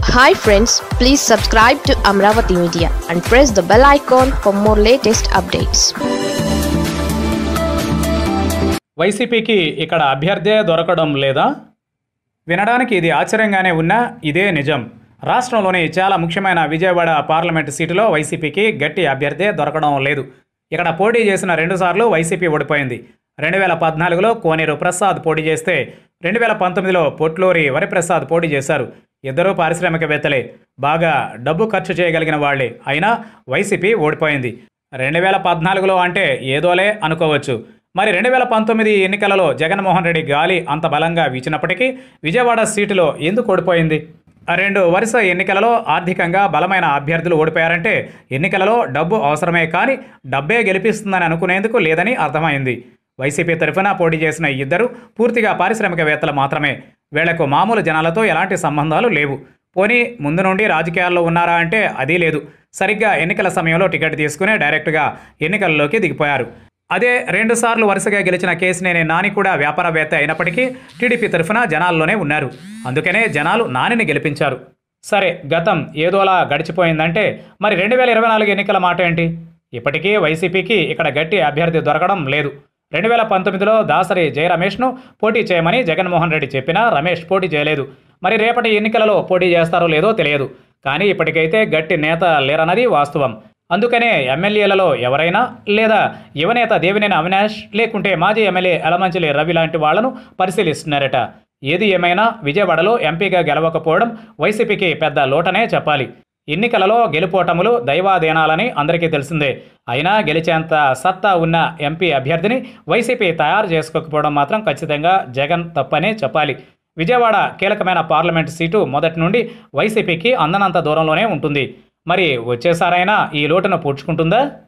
hi friends please subscribe to Amaravati media and press the bell icon for more latest updates వైసీపీకి ఇక్కడ అభ్యర్థే దొరకడం లేదా వినడానికి ఇది ఆశ్చర్యంగానే ఉన్నా ఇదే నిజం రాష్ట్రంలోని చాలా ముఖ్యమైన విజయవాడ పార్లమెంటు సీటులో వైసీపీకి గట్టి అభ్యర్థే దొరకడం లేదు ఇక్కడ పోటీ చేసిన రెండుసార్లు వైసీపీ ఓడిపోయింది రెండు వేల పద్నాలుగులో కోనేరు ప్రసాద్ పోటీ చేస్తే రెండు వేల పంతొమ్మిదిలో పొట్లూరి వరిప్రసాద్ పోటీ చేశారు ఇద్దరూ పారిశ్రామికవేత్తలే బాగా డబ్బు ఖర్చు చేయగలిగిన వాళ్లే అయినా వైసీపీ ఓడిపోయింది రెండు వేల పద్నాలుగులో అంటే ఏదోలే అనుకోవచ్చు మరి రెండు వేల పంతొమ్మిది ఎన్నికలలో జగన్మోహన్ రెడ్డి గాలి అంత బలంగా వీచినప్పటికీ విజయవాడ సీటులో ఎందుకు ఓడిపోయింది ఆ రెండు వరుస ఎన్నికలలో ఆర్థికంగా బలమైన అభ్యర్థులు ఓడిపోయారంటే ఎన్నికలలో డబ్బు అవసరమే కానీ డబ్బే గెలిపిస్తుందని అనుకునేందుకు లేదని అర్థమైంది వైసీపీ తరఫున పోటీ చేసిన ఈ ఇద్దరు పూర్తిగా పారిశ్రామికవేత్తలు మాత్రమే వీళ్లకు మామూలు జనాలతో ఎలాంటి సంబంధాలు లేవు పోనీ ముందు నుండి రాజకీయాల్లో ఉన్నారా అంటే అదీ లేదు సరిగ్గా ఎన్నికల సమయంలో టికెట్ తీసుకుని డైరెక్ట్గా ఎన్నికల్లోకి దిగిపోయారు అదే రెండుసార్లు వరుసగా గెలిచిన కేసినేని నాని కూడా వ్యాపారవేత్త అయినప్పటికీ టీడీపీ తరఫున జనాల్లోనే ఉన్నారు అందుకనే జనాలు నానిని గెలిపించారు సరే గతం ఏదోలా గడిచిపోయిందంటే మరి రెండు వేల ఇరవై నాలుగు ఎన్నికల మాట ఏంటి ఇప్పటికీ వైసీపీకి ఇక్కడ గట్టి అభ్యర్థి దొరకడం లేదు రెండు వేల పంతొమ్మిదిలో దాసరి జయ రమేష్ను పోటీ చేయమని జగన్మోహన్ రెడ్డి చెప్పినా రమేష్ పోటీ చేయలేదు మరి రేపటి ఎన్నికలలో పోటీ చేస్తారో లేదో తెలియదు కానీ ఇప్పటికైతే గట్టి నేత లేరన్నది వాస్తవం అందుకనే ఎమ్మెల్యేలలో ఎవరైనా లేదా యువనేత దేవినేని అవినాష్ లేకుంటే మాజీ ఎమ్మెల్యే ఎలమంచిలి రవి లాంటి వాళ్లను పరిశీలిస్తున్నారట ఏది ఏమైనా విజయవాడలో ఎంపీగా గెలవకపోవడం వైసీపీకి పెద్ద లోటనే చెప్పాలి ఎన్నికలలో గెలుపోటములు దైవాధీనాలని అందరికీ తెలిసిందే అయినా గెలిచేంత సత్తా ఉన్న ఎంపీ అభ్యర్థిని వైసీపీ తయారు చేసుకోకపోవడం మాత్రం ఖచ్చితంగా జగన్ తప్పనే చెప్పాలి విజయవాడ కీలకమైన పార్లమెంట్ సీటు మొదటి నుండి వైసీపీకి అందనంత దూరంలోనే ఉంటుంది మరి వచ్చేసారైనా ఈ లోటును పూడ్చుకుంటుందా